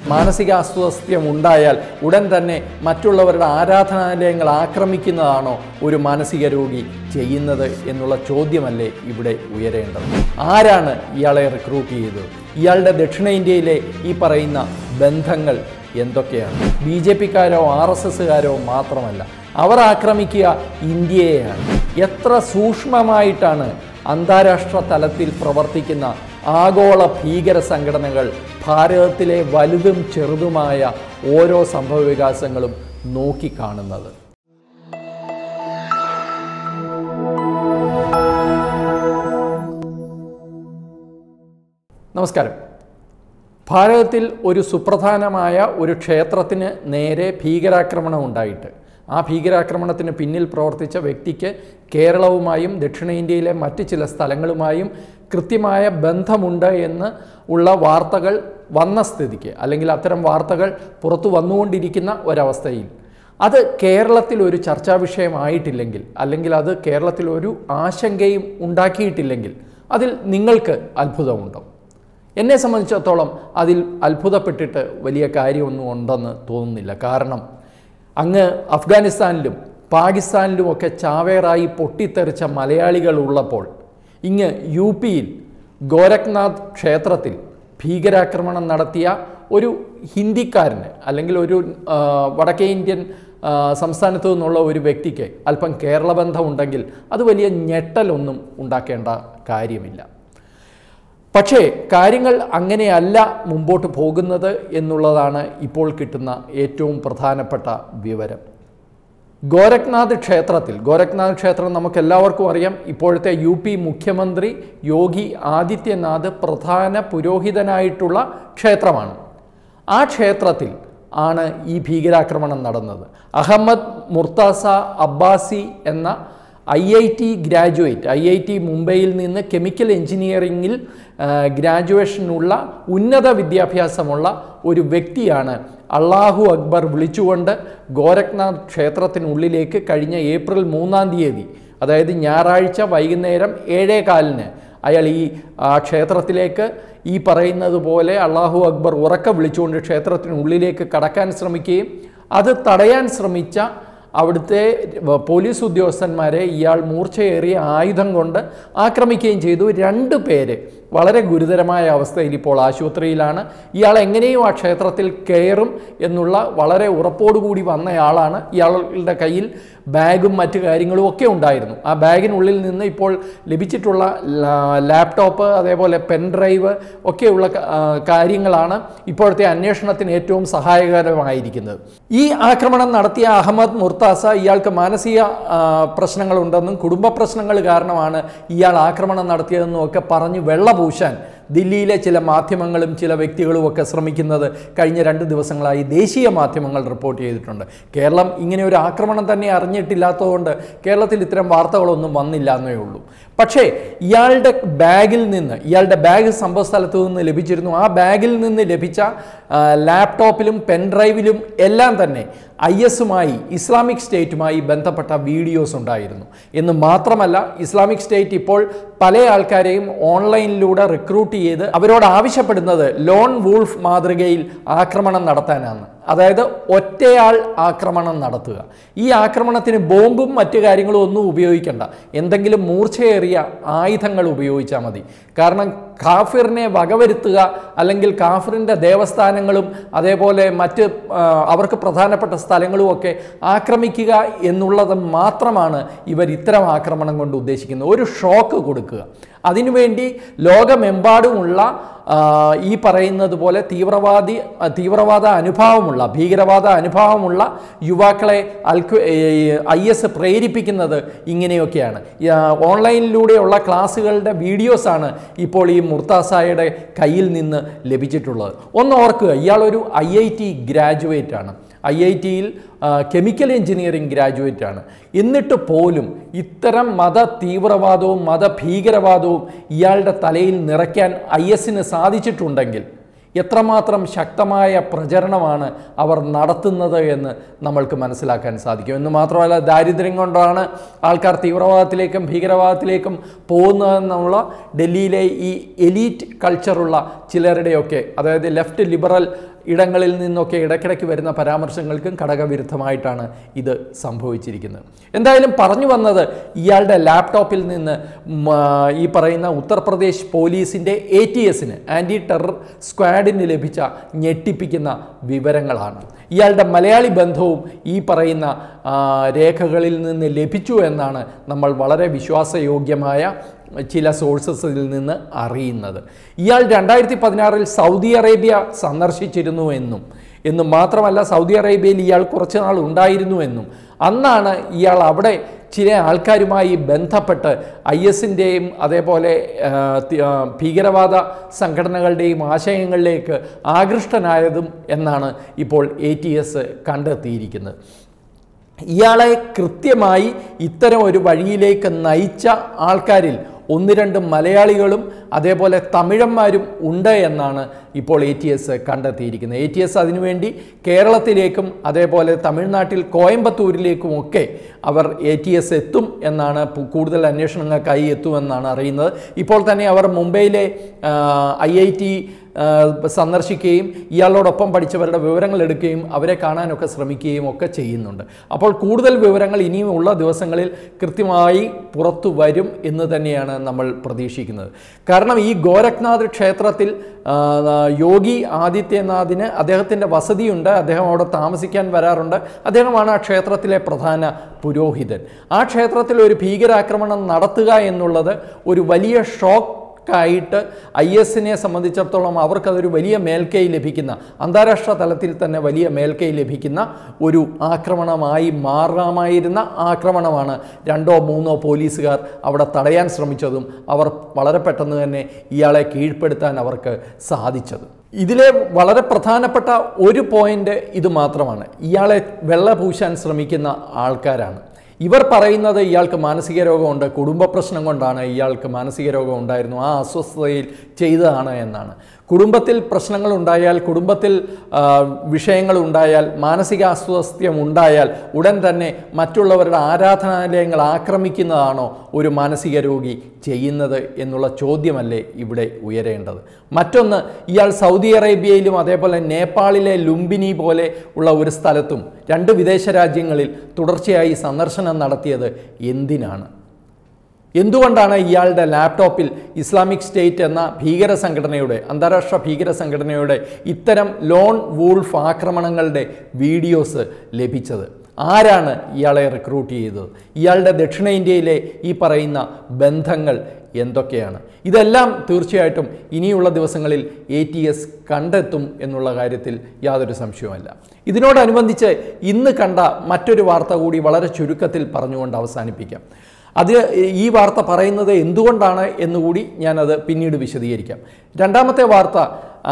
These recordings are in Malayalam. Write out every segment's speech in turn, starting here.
മാനസിക അസ്വസ്ഥ്യം ഉണ്ടായാൽ ഉടൻ തന്നെ മറ്റുള്ളവരുടെ ആരാധനാലയങ്ങൾ ആക്രമിക്കുന്നതാണോ ഒരു മാനസിക രോഗി ചെയ്യുന്നത് എന്നുള്ള ചോദ്യമല്ലേ ഇവിടെ ഉയരേണ്ടത് ആരാണ് ഇയാളെ റിക്രൂട്ട് ചെയ്തത് ഇയാളുടെ ദക്ഷിണേന്ത്യയിലെ ഈ പറയുന്ന ബന്ധങ്ങൾ എന്തൊക്കെയാണ് ബി ജെ പിക്കാരോ ആർ എസ് എസ്സുകാരോ മാത്രമല്ല അവർ ആക്രമിക്കുക ഇന്ത്യയെയാണ് എത്ര സൂക്ഷ്മമായിട്ടാണ് അന്താരാഷ്ട്ര തലത്തിൽ പ്രവർത്തിക്കുന്ന ആഗോള ഭീകര സംഘടനകൾ ഭാരതത്തിലെ വലുതും ചെറുതുമായ ഓരോ സംഭവവികാസങ്ങളും നോക്കിക്കാണുന്നത് നമസ്കാരം ഭാരതത്തിൽ ഒരു സുപ്രധാനമായ ഒരു ക്ഷേത്രത്തിന് നേരെ ഭീകരാക്രമണം ഉണ്ടായിട്ട് ആ ഭീകരാക്രമണത്തിന് പിന്നിൽ പ്രവർത്തിച്ച വ്യക്തിക്ക് കേരളവുമായും ദക്ഷിണേന്ത്യയിലെ മറ്റ് ചില സ്ഥലങ്ങളുമായും കൃത്യമായ ബന്ധമുണ്ട് എന്ന് ഉള്ള വാർത്തകൾ വന്ന സ്ഥിതിക്ക് അല്ലെങ്കിൽ അത്തരം വാർത്തകൾ പുറത്തു വന്നുകൊണ്ടിരിക്കുന്ന ഒരവസ്ഥയിൽ അത് കേരളത്തിൽ ഒരു ചർച്ചാ വിഷയമായിട്ടില്ലെങ്കിൽ അല്ലെങ്കിൽ അത് കേരളത്തിൽ ഒരു ആശങ്കയും ഉണ്ടാക്കിയിട്ടില്ലെങ്കിൽ അതിൽ നിങ്ങൾക്ക് അത്ഭുതമുണ്ടോ എന്നെ സംബന്ധിച്ചിടത്തോളം അതിൽ അത്ഭുതപ്പെട്ടിട്ട് വലിയ കാര്യമൊന്നും ഉണ്ടെന്ന് തോന്നുന്നില്ല കാരണം അങ്ങ് അഫ്ഗാനിസ്ഥാനിലും പാകിസ്ഥാനിലുമൊക്കെ ചാവേറായി പൊട്ടിത്തെറിച്ച മലയാളികൾ ഉള്ളപ്പോൾ ഇങ്ങ് യു പിയിൽ ഗോരഖ്നാഥ് ക്ഷേത്രത്തിൽ ഭീകരാക്രമണം നടത്തിയ ഒരു ഹിന്ദിക്കാരന് അല്ലെങ്കിൽ ഒരു ആ, വടക്കേ ഇന്ത്യൻ ആ, സംസ്ഥാനത്തു നിന്നുള്ള ഒരു വ്യക്തിക്ക് അല്പം കേരള ബന്ധമുണ്ടെങ്കിൽ അത് വലിയ ഞെട്ടലൊന്നും ഉണ്ടാക്കേണ്ട കാര്യമില്ല പക്ഷേ കാര്യങ്ങൾ അങ്ങനെയല്ല മുമ്പോട്ട് പോകുന്നത് എന്നുള്ളതാണ് ഇപ്പോൾ കിട്ടുന്ന ഏറ്റവും പ്രധാനപ്പെട്ട വിവരം ഗോരഖ്നാഥ് ക്ഷേത്രത്തിൽ ഗോരഖ്നാഥ് ക്ഷേത്രം നമുക്ക് എല്ലാവർക്കും അറിയാം ഇപ്പോഴത്തെ യു പി മുഖ്യമന്ത്രി യോഗി ആദിത്യനാഥ് പ്രധാന പുരോഹിതനായിട്ടുള്ള ക്ഷേത്രമാണ് ആ ക്ഷേത്രത്തിൽ ആണ് ഈ ഭീകരാക്രമണം നടന്നത് അഹമ്മദ് മുർത്താസ അബ്ബാസി എന്ന I I T graduate I I T മുംബൈയിൽ നിന്ന് കെമിക്കൽ എഞ്ചിനീയറിംഗിൽ ആ, ഗ്രാജുവേഷനുള്ള ഉന്നത വിദ്യാഭ്യാസമുള്ള ഒരു വ്യക്തിയാണ് അള്ളാഹു അക്ബർ വിളിച്ചുകൊണ്ട് ഗോരഖ്നാഥ് ക്ഷേത്രത്തിനുള്ളിലേക്ക് കഴിഞ്ഞ ഏപ്രിൽ മൂന്നാം തീയതി അതായത് ഞായറാഴ്ച വൈകുന്നേരം ഏഴേ കാലിന് അയാൾ ഈ ആ, ക്ഷേത്രത്തിലേക്ക് ഈ പറയുന്നത് പോലെ അള്ളാഹു അക്ബർ ഉറക്കെ വിളിച്ചുകൊണ്ട് ക്ഷേത്രത്തിനുള്ളിലേക്ക് കടക്കാൻ ശ്രമിക്കുകയും അത് തടയാൻ ശ്രമിച്ച അവിടുത്തെ പോലീസ് ഉദ്യോഗസ്ഥന്മാരെ ഇയാൾ മൂർച്ചയേറിയ ആയുധം കൊണ്ട് ആക്രമിക്കുകയും ചെയ്തു രണ്ട് പേര് വളരെ ഗുരുതരമായ അവസ്ഥയിൽ ഇപ്പോൾ ആശുപത്രിയിലാണ് ഇയാൾ എങ്ങനെയും ആ ക്ഷേത്രത്തിൽ കയറും എന്നുള്ള വളരെ ഉറപ്പോടുകൂടി വന്നയാളാണ് ഇയാളുടെ കയ്യിൽ ബാഗും മറ്റു കാര്യങ്ങളും ഒക്കെ ഉണ്ടായിരുന്നു ആ ബാഗിനുള്ളിൽ നിന്ന് ഇപ്പോൾ ലഭിച്ചിട്ടുള്ള ലാ- ലാപ്ടോപ്പ് അതേപോലെ പെൻ ഡ്രൈവ് ഒക്കെയുള്ള ക- ആ, കാര്യങ്ങളാണ് ഇപ്പോഴത്തെ അന്വേഷണത്തിന് ഏറ്റവും സഹായകരമായിരിക്കുന്നത് ഈ ആക്രമണം നടത്തിയ അഹമ്മദ് മുർത്താസ ഇയാൾക്ക് മാനസിക ആ, പ്രശ്നങ്ങളുണ്ടെന്നും കുടുംബ പ്രശ്നങ്ങൾ കാരണമാണ് ഇയാൾ ആക്രമണം നടത്തിയതെന്നും ഒക്കെ പറഞ്ഞ് വെള്ളപൂശാൻ ദില്ലിയിലെ ചില മാധ്യമങ്ങളും ചില വ്യക്തികളും ഒക്കെ ശ്രമിക്കുന്നത് കഴിഞ്ഞ രണ്ട് ദിവസങ്ങളായി ദേശീയ മാധ്യമങ്ങൾ റിപ്പോർട്ട് ചെയ്തിട്ടുണ്ട് കേരളം ഇങ്ങനെ ഒരു ആക്രമണം തന്നെ അറിഞ്ഞിട്ടില്ലാത്തതുകൊണ്ട് കേരളത്തിൽ ഇത്തരം വാർത്തകളൊന്നും വന്നില്ല എന്നേ ഉള്ളൂ പക്ഷേ ഇയാളുടെ ബാഗിൽ നിന്ന് ഇയാളുടെ ബാഗ് സംഭവ സ്ഥലത്തു നിന്ന് ലഭിച്ചിരുന്നു ആ ബാഗിൽ നിന്ന് ലഭിച്ച ആ, ലാപ്ടോപ്പിലും പെൻഡ്രൈവിലും എല്ലാം തന്നെ ഐ എസുമായി ഇസ്ലാമിക് സ്റ്റേറ്റുമായി ബന്ധപ്പെട്ട വീഡിയോസ് ഉണ്ടായിരുന്നു എന്ന് മാത്രമല്ല ഇസ്ലാമിക് സ്റ്റേറ്റ് ഇപ്പോൾ പല ആൾക്കാരെയും ഓൺലൈനിലൂടെ റിക്രൂട്ട് ചെയ്ത് അവരോട് ആവശ്യപ്പെടുന്നത് ലോൺ വൂൾഫ് മാതൃകയിൽ ആക്രമണം നടത്താനാണ് അതായത് ഒറ്റയാൾ ആക്രമണം നടത്തുക ഈ ആക്രമണത്തിന് ബോംബും മറ്റു കാര്യങ്ങളും ഒന്നും ഉപയോഗിക്കേണ്ട എന്തെങ്കിലും മൂർച്ചയേറിയ ആയുധങ്ങൾ ഉപയോഗിച്ചാൽ മതി കാരണം കാഫിറിനെ വകവരുത്തുക അല്ലെങ്കിൽ കാഫിറിൻ്റെ ദേവസ്ഥാനങ്ങളും അതേപോലെ മറ്റ് ആ, അവർക്ക് പ്രധാനപ്പെട്ട സ്ഥലങ്ങളും ഒക്കെ ആക്രമിക്കുക എന്നുള്ളത് മാത്രമാണ് ഇവർ ഇത്തരം ആക്രമണം കൊണ്ട് ഉദ്ദേശിക്കുന്നത് ഒരു ഷോക്ക് കൊടുക്കുക അതിനുവേണ്ടി ലോകമെമ്പാടുമുള്ള ആ, ഈ പറയുന്നത് പോലെ തീവ്രവാദി ആ, തീവ്രവാദ അനുഭാവമുള്ള ഭീകരവാദ അനുഭാവമുള്ള യുവാക്കളെ അൽഖു ഐ എസ് പ്രേരിപ്പിക്കുന്നത് ഇങ്ങനെയൊക്കെയാണ് ഈ, ആ, ഓൺലൈനിലൂടെയുള്ള ക്ലാസ്സുകളുടെ വീഡിയോസാണ് ഇപ്പോൾ ഈ മുർത്താസായുടെ കയ്യിൽ നിന്ന് ലഭിച്ചിട്ടുള്ളത് ഒന്ന് ഓർക്കുക ഇയാളൊരു ഐ ഐ ടി ഗ്രാജുവേറ്റ് ആണ് ഐ ഐ ടിയിൽ കെമിക്കൽ എഞ്ചിനീയറിംഗ് ഗ്രാജുവേറ്റ് ആണ് എന്നിട്ട് പോലും ഇത്തരം മത തീവ്രവാദവും മത ഭീകരവാദവും ഇയാളുടെ തലയിൽ നിറയ്ക്കാൻ ഐ എസിന് സാധിച്ചിട്ടുണ്ടെങ്കിൽ എത്രമാത്രം ശക്തമായ പ്രചരണമാണ് അവർ നടത്തുന്നത് എന്ന് നമ്മൾക്ക് മനസ്സിലാക്കാൻ സാധിക്കും എന്ന് മാത്രമല്ല ദാരിദ്ര്യം കൊണ്ടാണ് ആൾക്കാർ തീവ്രവാദത്തിലേക്കും ഭീകരവാദത്തിലേക്കും പോകുന്നതെന്നുള്ള ഡൽഹിയിലെ ഈ എലീറ്റ് കൾച്ചറുള്ള ചിലരുടെയൊക്കെ അതായത് ലെഫ്റ്റ് ലിബറൽ ഇടങ്ങളിൽ നിന്നൊക്കെ ഇടയ്ക്കിടയ്ക്ക് വരുന്ന പരാമർശങ്ങൾക്കും ഘടകവിരുദ്ധമായിട്ടാണ് ഇത് സംഭവിച്ചിരിക്കുന്നത് എന്തായാലും പറഞ്ഞു വന്നത് ഇയാളുടെ ലാപ്ടോപ്പിൽ നിന്ന് ഉം, ആ, ഈ പറയുന്ന ഉത്തർപ്രദേശ് പോലീസിൻ്റെ എ ടി എസിന് ആൻറ്റി ടെറർ സ്ക്വാഡിന് ലഭിച്ച ഞെട്ടിപ്പിക്കുന്ന വിവരങ്ങളാണ് ഇയാളുടെ മലയാളി ബന്ധവും ഈ പറയുന്ന ആ, രേഖകളിൽ നിന്ന് ലഭിച്ചു എന്നാണ് നമ്മൾ വളരെ വിശ്വാസയോഗ്യമായ ചില സോഴ്സസിൽ നിന്ന് അറിയുന്നത് ഇയാൾ രണ്ടായിരത്തി പതിനാറിൽ സൗദി അറേബ്യ സന്ദർശിച്ചിരുന്നു എന്നും എന്നും മാത്രമല്ല സൗദി അറേബ്യയിൽ ഇയാൾ കുറച്ച് നാൾ ഉണ്ടായിരുന്നു എന്നും അന്നാണ് ഇയാൾ അവിടെ ചില ആൾക്കാരുമായി ബന്ധപ്പെട്ട് ഐ എസിൻ്റെയും അതേപോലെ ആ, തി- ആ, ഭീകരവാദ സംഘടനകളുടെയും ആശയങ്ങളിലേക്ക് ആകൃഷ്ടനായതും എന്നാണ് ഇപ്പോൾ എ ടി എസ് കണ്ടെത്തിയിരിക്കുന്നത് ഇയാളെ കൃത്യമായി ഇത്തരം ഒരു വഴിയിലേക്ക് നയിച്ച ആൾക്കാരിൽ ഒന്ന് രണ്ട് മലയാളികളും അതേപോലെ തമിഴന്മാരും ഉണ്ട് എന്നാണ് ഇപ്പോൾ എ ടി എസ് കണ്ടെത്തിയിരിക്കുന്നത് എ ടി എസ് അതിനുവേണ്ടി കേരളത്തിലേക്കും അതേപോലെ തമിഴ്നാട്ടിൽ കോയമ്പത്തൂരിലേക്കുമൊക്കെ അവർ എ ടി എസ് എത്തും എന്നാണ് പു- കൂടുതൽ അന്വേഷണങ്ങൾക്കായി എത്തുമെന്നാണ് അറിയുന്നത് ഇപ്പോൾ തന്നെ അവർ മുംബൈയിലെ ഐ ഐ ടി സന്ദർശിക്കുകയും ഇയാളോടൊപ്പം പഠിച്ചവരുടെ വിവരങ്ങൾ എടുക്കുകയും അവരെ കാണാനൊക്കെ ശ്രമിക്കുകയും ഒക്കെ ചെയ്യുന്നുണ്ട് അപ്പോൾ കൂടുതൽ വിവരങ്ങൾ ഇനിയും ഉള്ള ദിവസങ്ങളിൽ കൃത്യമായി പുറത്തു വരും എന്ന് തന്നെയാണ് നമ്മൾ പ്രതീക്ഷിക്കുന്നത് കാരണം ഈ ഗോരഖ്നാഥ് ക്ഷേത്രത്തിൽ ആ, യോഗി ആദിത്യനാഥിന് അദ്ദേഹത്തിൻ്റെ വസതിയുണ്ട് അദ്ദേഹം അവിടെ താമസിക്കാൻ വരാറുണ്ട് അദ്ദേഹമാണ് ആ ക്ഷേത്രത്തിലെ പ്രധാന പുരോഹിതൻ ആ ക്ഷേത്രത്തിൽ ഒരു ഭീകരാക്രമണം നടത്തുക എന്നുള്ളത് ഒരു വലിയ ഷോക്ക് ആയിട്ട് ഐ എസിനെ സംബന്ധിച്ചിടത്തോളം അവർക്കതൊരു വലിയ മേൽക്കൈ ലഭിക്കുന്ന അന്താരാഷ്ട്ര തലത്തിൽ തന്നെ വലിയ മേൽക്കൈ ലഭിക്കുന്ന ഒരു ആക്രമണമായി മാറാമായിരുന്ന ആക്രമണമാണ് രണ്ടോ മൂന്നോ പോലീസുകാർ അവിടെ തടയാൻ ശ്രമിച്ചതും അവർ വളരെ പെട്ടെന്ന് തന്നെ ഇയാളെ കീഴ്പ്പെടുത്താൻ അവർക്ക് സാധിച്ചത് ഇതിലെ വളരെ പ്രധാനപ്പെട്ട ഒരു പോയിന്റ് ഇത് മാത്രമാണ് ഇയാളെ വെള്ള പൂശാൻ ശ്രമിക്കുന്ന ആൾക്കാരാണ് ഇവർ പറയുന്നത് ഇയാൾക്ക് മാനസിക രോഗമുണ്ട് കുടുംബ പ്രശ്നം കൊണ്ടാണ് ഇയാൾക്ക് മാനസിക രോഗം ഉണ്ടായിരുന്നു ആ അസ്വസ്ഥതയിൽ ചെയ്തതാണ് എന്നാണ് കുടുംബത്തിൽ പ്രശ്നങ്ങൾ ഉണ്ടായാൽ കുടുംബത്തിൽ ആ, വിഷയങ്ങൾ ഉണ്ടായാൽ മാനസിക അസ്വാസ്ഥ്യം ഉണ്ടായാൽ ഉടൻ തന്നെ മറ്റുള്ളവരുടെ ആരാധനാലയങ്ങൾ ആക്രമിക്കുന്നതാണോ ഒരു മാനസിക രോഗി ചെയ്യുന്നത് എന്നുള്ള ചോദ്യമല്ലേ ഇവിടെ ഉയരേണ്ടത് മറ്റൊന്ന് ഇയാൾ സൗദി അറേബ്യയിലും അതേപോലെ നേപ്പാളിലെ ലുംബിനി പോലെ ഉള്ള ഒരു സ്ഥലത്തും രണ്ട് വിദേശ രാജ്യങ്ങളിൽ തുടർച്ചയായി സന്ദർശനം നടത്തിയത് എന്തിനാണ് എന്തുകൊണ്ടാണ് ഇയാളുടെ ലാപ്ടോപ്പിൽ ഇസ്ലാമിക് സ്റ്റേറ്റ് എന്ന ഭീകര സംഘടനയുടെ അന്താരാഷ്ട്ര ഭീകര സംഘടനയുടെ ഇത്തരം ലോൺ വൂൾഫ് ആക്രമണങ്ങളുടെ വീഡിയോസ് ലഭിച്ചത് ആരാണ് ഇയാളെ റിക്രൂട്ട് ചെയ്തത് ഇയാളുടെ ദക്ഷിണേന്ത്യയിലെ ഈ പറയുന്ന ബന്ധങ്ങൾ എന്തൊക്കെയാണ് ഇതെല്ലാം തീർച്ചയായിട്ടും ഇനിയുള്ള ദിവസങ്ങളിൽ എ ടി എസ് കണ്ടെത്തും എന്നുള്ള കാര്യത്തിൽ യാതൊരു സംശയവുമല്ല ഇതിനോടനുബന്ധിച്ച് ഇന്ന് കണ്ട മറ്റൊരു വാർത്ത കൂടി വളരെ ചുരുക്കത്തിൽ പറഞ്ഞുകൊണ്ട് അവസാനിപ്പിക്കാം അത് ഈ വാർത്ത പറയുന്നത് എന്തുകൊണ്ടാണ് എന്നുകൂടി ഞാനത് പിന്നീട് വിശദീകരിക്കാം രണ്ടാമത്തെ വാർത്ത ആ,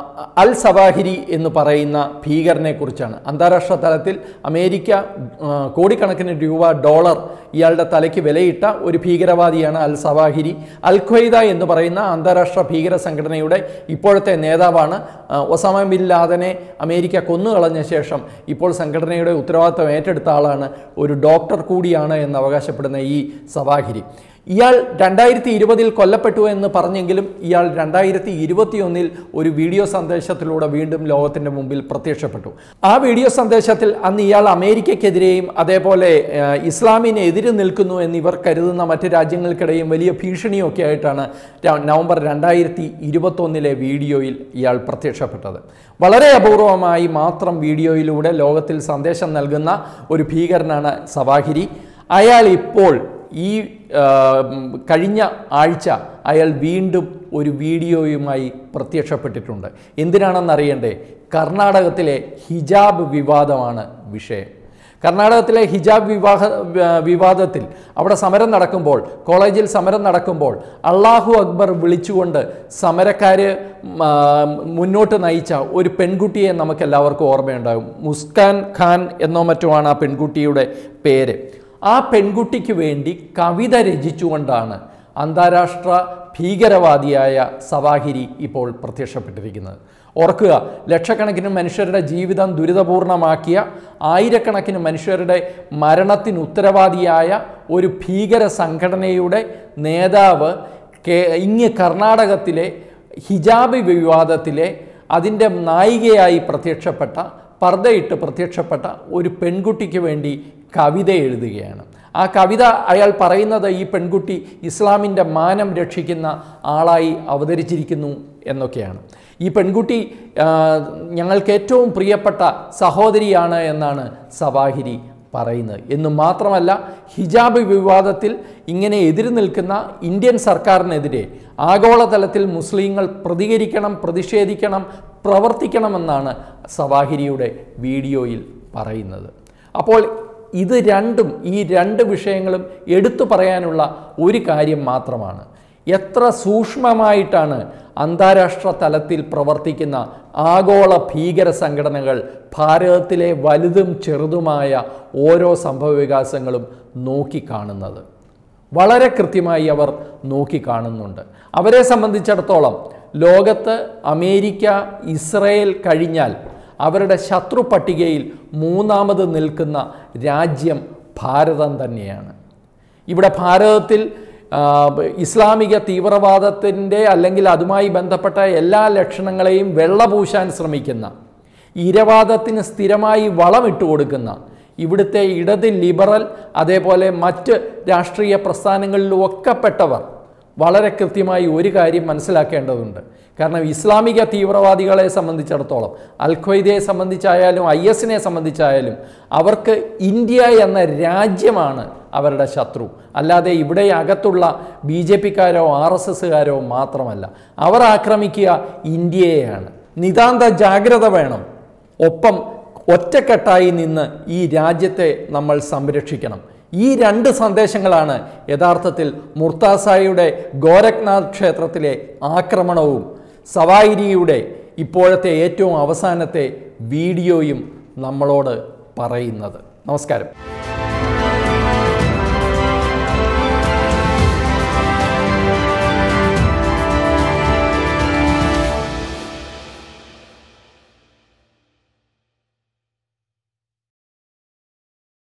അൽ സവാഹിരി എന്ന് പറയുന്ന ഭീകരനെ കുറിച്ചാണ് അന്താരാഷ്ട്ര തലത്തിൽ അമേരിക്ക ആ, കോടിക്കണക്കിന് രൂപ ഡോളർ ഇയാളുടെ തലയ്ക്ക് വിലയിട്ട ഒരു ഭീകരവാദിയാണ് അൽ സവാഹിരി അൽ ഖ്വയ്ദ എന്ന് പറയുന്ന അന്താരാഷ്ട്ര ഭീകര സംഘടനയുടെ ഇപ്പോഴത്തെ നേതാവാണ് ആ, ഒസാമ ബിൻ ലാദനെ അമേരിക്ക കൊന്നുകളഞ്ഞ ശേഷം ഇപ്പോൾ സംഘടനയുടെ ഉത്തരവാദിത്വം ഏറ്റെടുത്ത ആളാണ് ഒരു ഡോക്ടർ കൂടിയാണ് എന്ന് അവകാശപ്പെടുന്ന ഈ സവാഹിരി ഇയാൾ രണ്ടായിരത്തി ഇരുപതിൽ കൊല്ലപ്പെട്ടു എന്ന് പറഞ്ഞെങ്കിലും ഇയാൾ രണ്ടായിരത്തി ഇരുപത്തിയൊന്നിൽ ഒരു വീഡിയോ സന്ദേശത്തിലൂടെ വീണ്ടും ലോകത്തിൻ്റെ മുമ്പിൽ പ്രത്യക്ഷപ്പെട്ടു ആ വീഡിയോ സന്ദേശത്തിൽ അന്ന് ഇയാൾ അമേരിക്കയ്ക്കെതിരെയും അതേപോലെ ആ, ഇസ്ലാമിന് എതിര് നിൽക്കുന്നു എന്ന് ഇവർ കരുതുന്ന മറ്റ് രാജ്യങ്ങൾക്കിടയും വലിയ ഭീഷണിയൊക്കെ ആയിട്ടാണ് ര- നവംബർ രണ്ടായിരത്തി ഇരുപത്തൊന്നിലെ വീഡിയോയിൽ ഇയാൾ പ്രത്യക്ഷപ്പെട്ടത് വളരെ അപൂർവമായി മാത്രം വീഡിയോയിലൂടെ ലോകത്തിൽ സന്ദേശം നൽകുന്ന ഒരു ഭീകരനാണ് സവാഹിരി അയാൾ ഇപ്പോൾ ഈ ആ, ഉം, കഴിഞ്ഞ ആഴ്ച അയാൾ വീണ്ടും ഒരു വീഡിയോയുമായി പ്രത്യക്ഷപ്പെട്ടിട്ടുണ്ട് എന്തിനാണെന്നറിയണ്ടേ കർണാടകത്തിലെ ഹിജാബ് വിവാദമാണ് വിഷയം കർണാടകത്തിലെ ഹിജാബ് വിവാഹ വ- വിവാദത്തിൽ അവിടെ സമരം നടക്കുമ്പോൾ കോളേജിൽ സമരം നടക്കുമ്പോൾ അള്ളാഹു അക്ബർ വിളിച്ചുകൊണ്ട് സമരക്കാർ മുന്നോട്ട് നയിച്ച ഒരു പെൺകുട്ടിയെ നമുക്കെല്ലാവർക്കും ഓർമ്മയുണ്ടാകും മുസ്കാൻ ഖാൻ എന്നോ മറ്റുമാണ് ആ പെൺകുട്ടിയുടെ പേര് ആ പെൺകുട്ടിക്ക് വേണ്ടി കവിത രചിച്ചുകൊണ്ടാണ് അന്താരാഷ്ട്ര ഭീകരവാദിയായ സവാഹിരി ഇപ്പോൾ പ്രത്യക്ഷപ്പെട്ടിരിക്കുന്നത് ഓർക്കുക ലക്ഷക്കണക്കിന് മനുഷ്യരുടെ ജീവിതം ദുരിതപൂർണമാക്കിയ ആയിരക്കണക്കിന് മനുഷ്യരുടെ മരണത്തിന് ഉത്തരവാദിയായ ഒരു ഭീകര സംഘടനയുടെ നേതാവ് കേ ഇങ്ങ് കർണാടകത്തിലെ ഹിജാബ് വിവാദത്തിലെ അതിൻ്റെ നായികയായി പ്രത്യക്ഷപ്പെട്ട പർദ്ദയിട്ട് പ്രത്യക്ഷപ്പെട്ട ഒരു പെൺകുട്ടിക്ക് വേണ്ടി കവിത എഴുതുകയാണ് ആ കവിത അയാൾ പറയുന്നത് ഈ പെൺകുട്ടി ഇസ്ലാമിൻ്റെ മാനം രക്ഷിക്കുന്ന ആളായി അവതരിച്ചിരിക്കുന്നു എന്നൊക്കെയാണ് ഈ പെൺകുട്ടി ആ, ഞങ്ങൾക്ക് ഏറ്റവും പ്രിയപ്പെട്ട സഹോദരിയാണ് എന്നാണ് സവാഹിരി പറയുന്നത് എന്ന് മാത്രമല്ല ഹിജാബ് വിവാദത്തിൽ ഇങ്ങനെ എതിര് നിൽക്കുന്ന ഇന്ത്യൻ സർക്കാരിനെതിരെ ആഗോളതലത്തിൽ മുസ്ലിങ്ങൾ പ്രതികരിക്കണം പ്രതിഷേധിക്കണം പ്രവർത്തിക്കണമെന്നാണ് സവാഹിരിയുടെ വീഡിയോയിൽ പറയുന്നത് അപ്പോൾ ഇത് രണ്ടും ഈ രണ്ട് വിഷയങ്ങളും എടുത്തു പറയാനുള്ള ഒരു കാര്യം മാത്രമാണ് എത്ര സൂക്ഷ്മമായിട്ടാണ് അന്താരാഷ്ട്ര തലത്തിൽ പ്രവർത്തിക്കുന്ന ആഗോള ഭീകര സംഘടനകൾ ഭാരതത്തിലെ വലുതും ചെറുതുമായ ഓരോ സംഭവവികാസങ്ങളും നോക്കിക്കാണുന്നത് വളരെ കൃത്യമായി അവർ നോക്കിക്കാണുന്നുണ്ട് അവരെ സംബന്ധിച്ചിടത്തോളം ലോകത്ത് അമേരിക്ക ഇസ്രയേൽ കഴിഞ്ഞാൽ അവരുടെ ശത്രു പട്ടികയിൽ മൂന്നാമത് നിൽക്കുന്ന രാജ്യം ഭാരതം തന്നെയാണ് ഇവിടെ ഭാരതത്തിൽ ആ, ഇസ്ലാമിക തീവ്രവാദത്തിൻ്റെ അല്ലെങ്കിൽ അതുമായി ബന്ധപ്പെട്ട എല്ലാ ലക്ഷണങ്ങളെയും വെള്ളപൂശാൻ ശ്രമിക്കുന്ന ഇരവാദത്തിന് സ്ഥിരമായി വളമിട്ട് കൊടുക്കുന്ന ഇവിടുത്തെ ഇടത് ലിബറൽ അതേപോലെ മറ്റ് രാഷ്ട്രീയ പ്രസ്ഥാനങ്ങളിലും ഒക്കെ പെട്ടവർ വളരെ കൃത്യമായി ഒരു കാര്യം മനസ്സിലാക്കേണ്ടതുണ്ട് കാരണം ഇസ്ലാമിക തീവ്രവാദികളെ സംബന്ധിച്ചിടത്തോളം അൽ ഖ്വയ്ദയെ സംബന്ധിച്ചായാലും ഐ എസിനെ സംബന്ധിച്ചായാലും അവർക്ക് ഇന്ത്യ എന്ന രാജ്യമാണ് അവരുടെ ശത്രു അല്ലാതെ ഇവിടെ അകത്തുള്ള ബി ജെ പിക്കാരോ ആർ എസ് എസ്സുകാരോ മാത്രമല്ല അവർ ആക്രമിക്കുക ഇന്ത്യയെയാണ് നിതാന്ത ജാഗ്രത വേണം ഒപ്പം ഒറ്റക്കെട്ടായി നിന്ന് ഈ രാജ്യത്തെ നമ്മൾ സംരക്ഷിക്കണം ഈ രണ്ട് സന്ദേശങ്ങളാണ് യഥാർത്ഥത്തിൽ മുർത്താസായുടെ ഗോരഖ്നാഥ് ക്ഷേത്രത്തിലെ ആക്രമണവും സവായിരിയുടെ ഇപ്പോഴത്തെ ഏറ്റവും അവസാനത്തെ വീഡിയോയും നമ്മളോട് പറയുന്നത് നമസ്കാരം